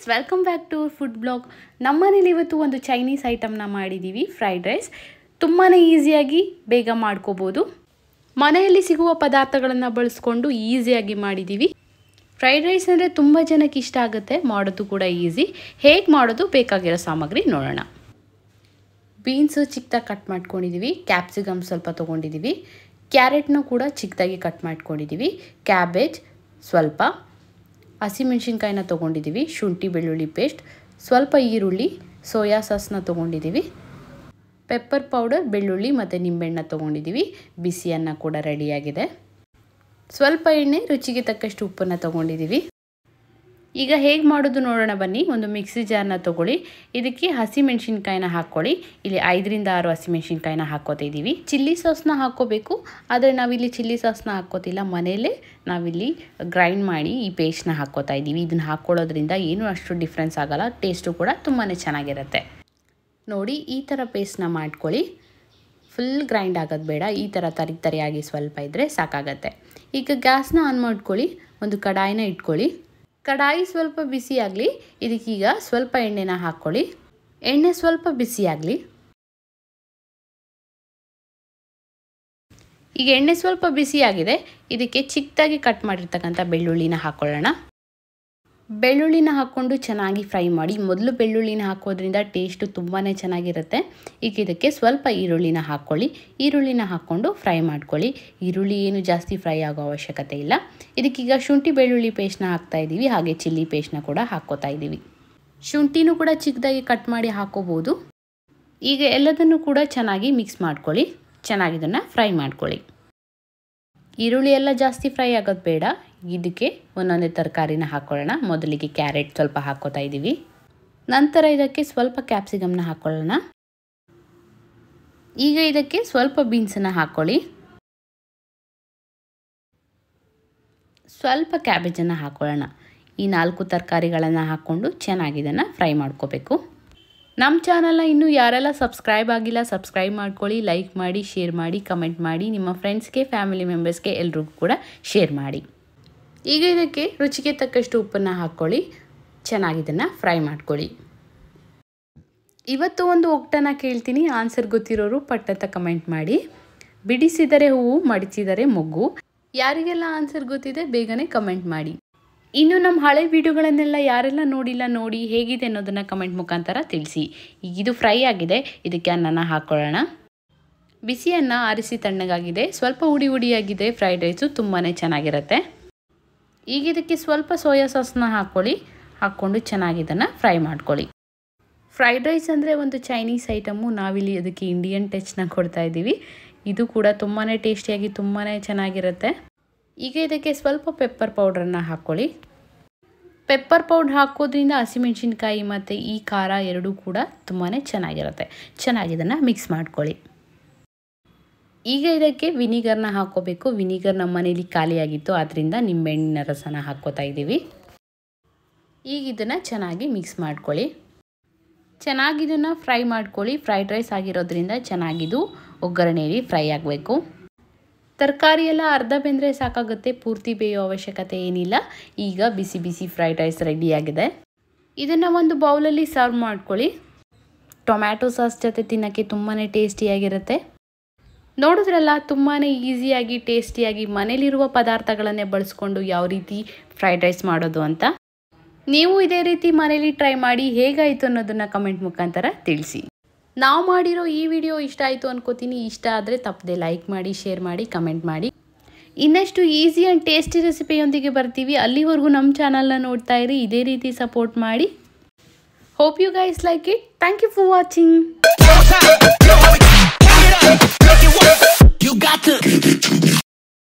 welcome back to food blog ನಮ್ಮನೇಲಿ ಇವತ್ತು ಒಂದು ಚೈನೀಸ್ ಐಟಮ್ನ ಮಾಡಿದ್ದೀವಿ ಫ್ರೈಡ್ ರೈಸ್ ತುಂಬಾ ಈಸಿಯಾಗಿ ಬೇಗ ಮಾಡ್ಕೋಬೋದು ಮನೆಯಲ್ಲಿ ಸಿಗುವ ಪದಾರ್ಥಗಳನ್ನು ಬಳಸ್ಕೊಂಡು ಈಸಿಯಾಗಿ ಮಾಡಿದ್ದೀವಿ ಫ್ರೈಡ್ ರೈಸ್ ಅಂದರೆ ತುಂಬ ಜನಕ್ಕೆ ಇಷ್ಟ ಆಗುತ್ತೆ ಮಾಡೋದು ಕೂಡ ಈಸಿ ಹೇಗೆ ಮಾಡೋದು ಬೇಕಾಗಿರೋ ಸಾಮಗ್ರಿ ನೋಡೋಣ ಬೀನ್ಸು ಚಿಕ್ಕದಾಗಿ ಕಟ್ ಮಾಡ್ಕೊಂಡಿದ್ದೀವಿ ಕ್ಯಾಪ್ಸಿಕಮ್ ಸ್ವಲ್ಪ ತೊಗೊಂಡಿದ್ದೀವಿ ಕ್ಯಾರೆಟ್ನ ಕೂಡ ಚಿಕ್ಕದಾಗಿ ಕಟ್ ಮಾಡ್ಕೊಂಡಿದ್ದೀವಿ ಕ್ಯಾಬೇಜ್ ಸ್ವಲ್ಪ ಹಸಿಮೆಣ್ಸಿನ್ಕಾಯಿನ ತೊಗೊಂಡಿದ್ದೀವಿ ಶುಂಠಿ ಬೆಳ್ಳುಳ್ಳಿ ಪೇಸ್ಟ್ ಸ್ವಲ್ಪ ಈರುಳ್ಳಿ ಸೋಯಾ ಸಾಸ್ನ ತೊಗೊಂಡಿದ್ದೀವಿ ಪೆಪ್ಪರ್ ಪೌಡರ್ ಬೆಳ್ಳುಳ್ಳಿ ಮತ್ತು ನಿಂಬೆಹಣ್ಣ ತೊಗೊಂಡಿದ್ದೀವಿ ಬಿಸಿಯನ್ನು ಕೂಡ ರೆಡಿಯಾಗಿದೆ ಸ್ವಲ್ಪ ಎಣ್ಣೆ ರುಚಿಗೆ ತಕ್ಕಷ್ಟು ಉಪ್ಪನ್ನು ತೊಗೊಂಡಿದ್ದೀವಿ ಈಗ ಹೇಗೆ ಮಾಡೋದು ನೋಡೋಣ ಬನ್ನಿ ಒಂದು ಮಿಕ್ಸಿ ಜಾರ್ನ ತೊಗೊಳ್ಳಿ ಇದಕ್ಕೆ ಹಸಿಮೆಣ್ಸಿನ್ಕಾಯಿನ ಹಾಕ್ಕೊಳ್ಳಿ ಇಲ್ಲಿ ಐದರಿಂದ ಆರು ಹಸಿಮೆಣ್ಸಿನ್ಕಾಯಿನ ಹಾಕ್ಕೋತಾ ಇದ್ದೀವಿ ಚಿಲ್ಲಿ ಸಾಸ್ನ ಹಾಕ್ಕೋಬೇಕು ಆದರೆ ನಾವಿಲ್ಲಿ ಚಿಲ್ಲಿ ಸಾಸ್ನ ಹಾಕ್ಕೋತಿಲ್ಲ ಮನೆಯಲ್ಲೇ ನಾವಿಲ್ಲಿ ಗ್ರೈಂಡ್ ಮಾಡಿ ಈ ಪೇಸ್ಟ್ನ ಹಾಕ್ಕೋತಾ ಇದ್ದೀವಿ ಇದನ್ನು ಹಾಕ್ಕೊಳ್ಳೋದ್ರಿಂದ ಏನೂ ಅಷ್ಟು ಡಿಫ್ರೆನ್ಸ್ ಆಗಲ್ಲ ಟೇಸ್ಟು ಕೂಡ ತುಂಬಾ ಚೆನ್ನಾಗಿರುತ್ತೆ ನೋಡಿ ಈ ಥರ ಪೇಸ್ಟ್ನ ಮಾಡ್ಕೊಳ್ಳಿ ಫುಲ್ ಗ್ರೈಂಡ್ ಆಗೋದು ಬೇಡ ಈ ಥರ ತರಿ ತರಿಯಾಗಿ ಸ್ವಲ್ಪ ಇದ್ದರೆ ಸಾಕಾಗತ್ತೆ ಈಗ ಗ್ಯಾಸ್ನ ಆನ್ ಮಾಡ್ಕೊಳ್ಳಿ ಒಂದು ಕಡಾಯಿನ ಇಟ್ಕೊಳ್ಳಿ ಕಡಾಯಿ ಸ್ವಲ್ಪ ಬಿಸಿ ಆಗಲಿ ಇದಕ್ಕೀಗ ಸ್ವಲ್ಪ ಎಣ್ಣೆನ ಹಾಕ್ಕೊಳ್ಳಿ ಎಣ್ಣೆ ಸ್ವಲ್ಪ ಬಿಸಿ ಆಗಲಿ ಈಗ ಎಣ್ಣೆ ಸ್ವಲ್ಪ ಬಿಸಿಯಾಗಿದೆ ಇದಕ್ಕೆ ಚಿಕ್ಕದಾಗಿ ಕಟ್ ಮಾಡಿರ್ತಕ್ಕಂಥ ಬೆಳ್ಳುಳ್ಳಿನ ಹಾಕ್ಕೊಳ್ಳೋಣ ಬೆಳ್ಳುಳ್ಳಿನ ಹಾಕ್ಕೊಂಡು ಚೆನ್ನಾಗಿ ಫ್ರೈ ಮಾಡಿ ಮೊದಲು ಬೆಳ್ಳುಳ್ಳಿನ ಹಾಕೋದ್ರಿಂದ ಟೇಸ್ಟು ತುಂಬಾ ಚೆನ್ನಾಗಿರುತ್ತೆ ಈಗ ಇದಕ್ಕೆ ಸ್ವಲ್ಪ ಈರುಳ್ಳಿನ ಹಾಕ್ಕೊಳ್ಳಿ ಈರುಳ್ಳಿನ ಹಾಕ್ಕೊಂಡು ಫ್ರೈ ಮಾಡ್ಕೊಳ್ಳಿ ಈರುಳ್ಳಿ ಏನು ಜಾಸ್ತಿ ಫ್ರೈ ಆಗೋ ಅವಶ್ಯಕತೆ ಇಲ್ಲ ಇದಕ್ಕೀಗ ಶುಂಠಿ ಬೆಳ್ಳುಳ್ಳಿ ಪೇಸ್ಟ್ನ ಹಾಕ್ತಾ ಇದ್ದೀವಿ ಹಾಗೆ ಚಿಲ್ಲಿ ಪೇಸ್ಟ್ನ ಕೂಡ ಹಾಕ್ಕೋತಾ ಇದ್ದೀವಿ ಶುಂಠಿನೂ ಕೂಡ ಚಿಕ್ಕದಾಗಿ ಕಟ್ ಮಾಡಿ ಹಾಕೋಬೋದು ಈಗ ಎಲ್ಲದನ್ನು ಕೂಡ ಚೆನ್ನಾಗಿ ಮಿಕ್ಸ್ ಮಾಡ್ಕೊಳ್ಳಿ ಚೆನ್ನಾಗಿ ಇದನ್ನು ಫ್ರೈ ಮಾಡ್ಕೊಳ್ಳಿ ಈರುಳ್ಳಿ ಎಲ್ಲ ಜಾಸ್ತಿ ಫ್ರೈ ಆಗೋದು ಬೇಡ ಇದಕ್ಕೆ ಒಂದೊಂದೇ ತರಕಾರಿನ ಹಾಕ್ಕೊಳ್ಳೋಣ ಮೊದಲಿಗೆ ಕ್ಯಾರೆಟ್ ಸ್ವಲ್ಪ ಹಾಕ್ಕೋತಾ ಇದ್ದೀವಿ ನಂತರ ಇದಕ್ಕೆ ಸ್ವಲ್ಪ ಕ್ಯಾಪ್ಸಿಕಮ್ನ ಹಾಕ್ಕೊಳ್ಳೋಣ ಈಗ ಇದಕ್ಕೆ ಸ್ವಲ್ಪ ಬೀನ್ಸನ್ನು ಹಾಕ್ಕೊಳ್ಳಿ ಸ್ವಲ್ಪ ಕ್ಯಾಬೇಜನ್ನು ಹಾಕ್ಕೊಳ್ಳೋಣ ಈ ನಾಲ್ಕು ತರಕಾರಿಗಳನ್ನು ಹಾಕ್ಕೊಂಡು ಚೆನ್ನಾಗಿ ಇದನ್ನು ಫ್ರೈ ಮಾಡ್ಕೋಬೇಕು ನಮ್ಮ ಚಾನಲ್ನ ಇನ್ನೂ ಯಾರೆಲ್ಲ ಸಬ್ಸ್ಕ್ರೈಬ್ ಆಗಿಲ್ಲ ಸಬ್ಸ್ಕ್ರೈಬ್ ಮಾಡ್ಕೊಳ್ಳಿ ಲೈಕ್ ಮಾಡಿ ಶೇರ್ ಮಾಡಿ ಕಮೆಂಟ್ ಮಾಡಿ ನಿಮ್ಮ ಫ್ರೆಂಡ್ಸ್ಗೆ ಫ್ಯಾಮಿಲಿ ಮೆಂಬರ್ಸ್ಗೆ ಎಲ್ರಿಗೂ ಕೂಡ ಶೇರ್ ಮಾಡಿ ಈಗ ಇದಕ್ಕೆ ರುಚಿಗೆ ತಕ್ಕಷ್ಟು ಉಪ್ಪನ್ನು ಹಾಕ್ಕೊಳ್ಳಿ ಚೆನ್ನಾಗಿ ಇದನ್ನು ಫ್ರೈ ಮಾಡ್ಕೊಳ್ಳಿ ಇವತ್ತು ಒಂದು ಒಗ್ಟನ ಕೇಳ್ತೀನಿ ಆನ್ಸರ್ ಗೊತ್ತಿರೋರು ಪಟ್ಟಂತ ಕಮೆಂಟ್ ಮಾಡಿ ಬಿಡಿಸಿದರೆ ಹೂವು ಮಡಿಸಿದರೆ ಮೊಗ್ಗು ಯಾರಿಗೆಲ್ಲ ಆನ್ಸರ್ ಗೊತ್ತಿದೆ ಬೇಗನೆ ಕಮೆಂಟ್ ಮಾಡಿ ಇನ್ನು ನಮ್ಮ ಹಳೆ ವಿಡಿಯೋಗಳನ್ನೆಲ್ಲ ಯಾರೆಲ್ಲ ನೋಡಿಲ್ಲ ನೋಡಿ ಹೇಗಿದೆ ಅನ್ನೋದನ್ನು ಕಮೆಂಟ್ ಮುಖಾಂತರ ತಿಳಿಸಿ ಈಗ ಇದು ಫ್ರೈ ಆಗಿದೆ ಇದಕ್ಕೆ ಅನ್ನನ ಹಾಕ್ಕೊಳ್ಳೋಣ ಬಿಸಿ ಅನ್ನ ಆರಿಸಿ ತಣ್ಣಗಾಗಿದೆ ಸ್ವಲ್ಪ ಉಡಿ ಉಡಿಯಾಗಿದೆ ಫ್ರೈಡ್ ರೈಸು ತುಂಬಾ ಚೆನ್ನಾಗಿರುತ್ತೆ ಈಗ ಇದಕ್ಕೆ ಸ್ವಲ್ಪ ಸೋಯಾ ಸಾಸ್ನ ಹಾಕ್ಕೊಳ್ಳಿ ಹಾಕ್ಕೊಂಡು ಚೆನ್ನಾಗಿ ಇದನ್ನು ಫ್ರೈ ಮಾಡ್ಕೊಳ್ಳಿ ಫ್ರೈಡ್ ರೈಸ್ ಅಂದರೆ ಒಂದು ಚೈನೀಸ್ ಐಟಮು ನಾವಿಲ್ಲಿ ಅದಕ್ಕೆ ಇಂಡಿಯನ್ ಟಚ್ನ ಕೊಡ್ತಾ ಇದ್ದೀವಿ ಇದು ಕೂಡ ತುಂಬಾ ಟೇಸ್ಟಿಯಾಗಿ ತುಂಬಾ ಚೆನ್ನಾಗಿರುತ್ತೆ ಈಗ ಇದಕ್ಕೆ ಸ್ವಲ್ಪ ಪೆಪ್ಪರ್ ಪೌಡ್ರನ್ನು ಹಾಕ್ಕೊಳ್ಳಿ ಪೆಪ್ಪರ್ ಪೌಡ್ರ್ ಹಾಕೋದ್ರಿಂದ ಹಸಿಮೆಣ್ಸಿನ್ಕಾಯಿ ಮತ್ತು ಈ ಖಾರ ಎರಡೂ ಕೂಡ ತುಂಬಾ ಚೆನ್ನಾಗಿರುತ್ತೆ ಚೆನ್ನಾಗಿ ಇದನ್ನು ಮಿಕ್ಸ್ ಮಾಡ್ಕೊಳ್ಳಿ ಈಗ ಇದಕ್ಕೆ ವಿನಿಗರ್ನ ಹಾಕ್ಕೋಬೇಕು ವಿನಿಗರ್ ನಮ್ಮ ಮನೇಲಿ ಖಾಲಿಯಾಗಿತ್ತು ಆದ್ದರಿಂದ ನಿಂಬೆಹಣ್ಣಿನ ರಸನ ಹಾಕ್ಕೋತಾ ಇದ್ದೀವಿ ಈಗ ಇದನ್ನು ಚೆನ್ನಾಗಿ ಮಿಕ್ಸ್ ಮಾಡ್ಕೊಳ್ಳಿ ಚೆನ್ನಾಗಿ ಇದನ್ನು ಫ್ರೈ ಮಾಡ್ಕೊಳ್ಳಿ ಫ್ರೈಡ್ ರೈಸ್ ಆಗಿರೋದ್ರಿಂದ ಚೆನ್ನಾಗಿದು ಒಗ್ಗರಣೆಯಲ್ಲಿ ಫ್ರೈ ಆಗಬೇಕು ತರಕಾರಿ ಎಲ್ಲ ಅರ್ಧ ಬೆಂದರೆ ಸಾಕಾಗುತ್ತೆ ಪೂರ್ತಿ ಬೇಯೋ ಅವಶ್ಯಕತೆ ಏನಿಲ್ಲ ಈಗ ಬಿಸಿ ಬಿಸಿ ಫ್ರೈಡ್ ರೈಸ್ ರೆಡಿಯಾಗಿದೆ ಇದನ್ನು ಒಂದು ಬೌಲಲ್ಲಿ ಸರ್ವ್ ಮಾಡ್ಕೊಳ್ಳಿ ಟೊಮ್ಯಾಟೊ ಸಾಸ್ ಜೊತೆ ತಿನ್ನೋಕ್ಕೆ ತುಂಬಾ ಟೇಸ್ಟಿಯಾಗಿರುತ್ತೆ ನೋಡಿದ್ರಲ್ಲ ತುಂಬಾ ಈಸಿಯಾಗಿ ಟೇಸ್ಟಿಯಾಗಿ ಮನೇಲಿರುವ ಪದಾರ್ಥಗಳನ್ನೇ ಬಳಸ್ಕೊಂಡು ಯಾವ ರೀತಿ ಫ್ರೈಡ್ ರೈಸ್ ಮಾಡೋದು ಅಂತ ನೀವು ಇದೇ ರೀತಿ ಮನೇಲಿ ಟ್ರೈ ಮಾಡಿ ಹೇಗಾಯಿತು ಅನ್ನೋದನ್ನು ಕಮೆಂಟ್ ಮುಖಾಂತರ ತಿಳಿಸಿ ನಾವು ಮಾಡಿರೋ ಈ ವಿಡಿಯೋ ಇಷ್ಟ ಆಯಿತು ಅನ್ಕೋತೀನಿ ಇಷ್ಟ ಆದರೆ ತಪ್ಪದೆ ಲೈಕ್ ಮಾಡಿ ಶೇರ್ ಮಾಡಿ ಕಮೆಂಟ್ ಮಾಡಿ ಇನ್ನಷ್ಟು ಈಸಿ ಆ್ಯಂಡ್ ಟೇಸ್ಟಿ ರೆಸಿಪಿಯೊಂದಿಗೆ ಬರ್ತೀವಿ ಅಲ್ಲಿವರೆಗೂ ನಮ್ಮ ಚಾನಲ್ನ ನೋಡ್ತಾ ಇರಿ ಇದೇ ರೀತಿ ಸಪೋರ್ಟ್ ಮಾಡಿ hope you guys like it thank you for watching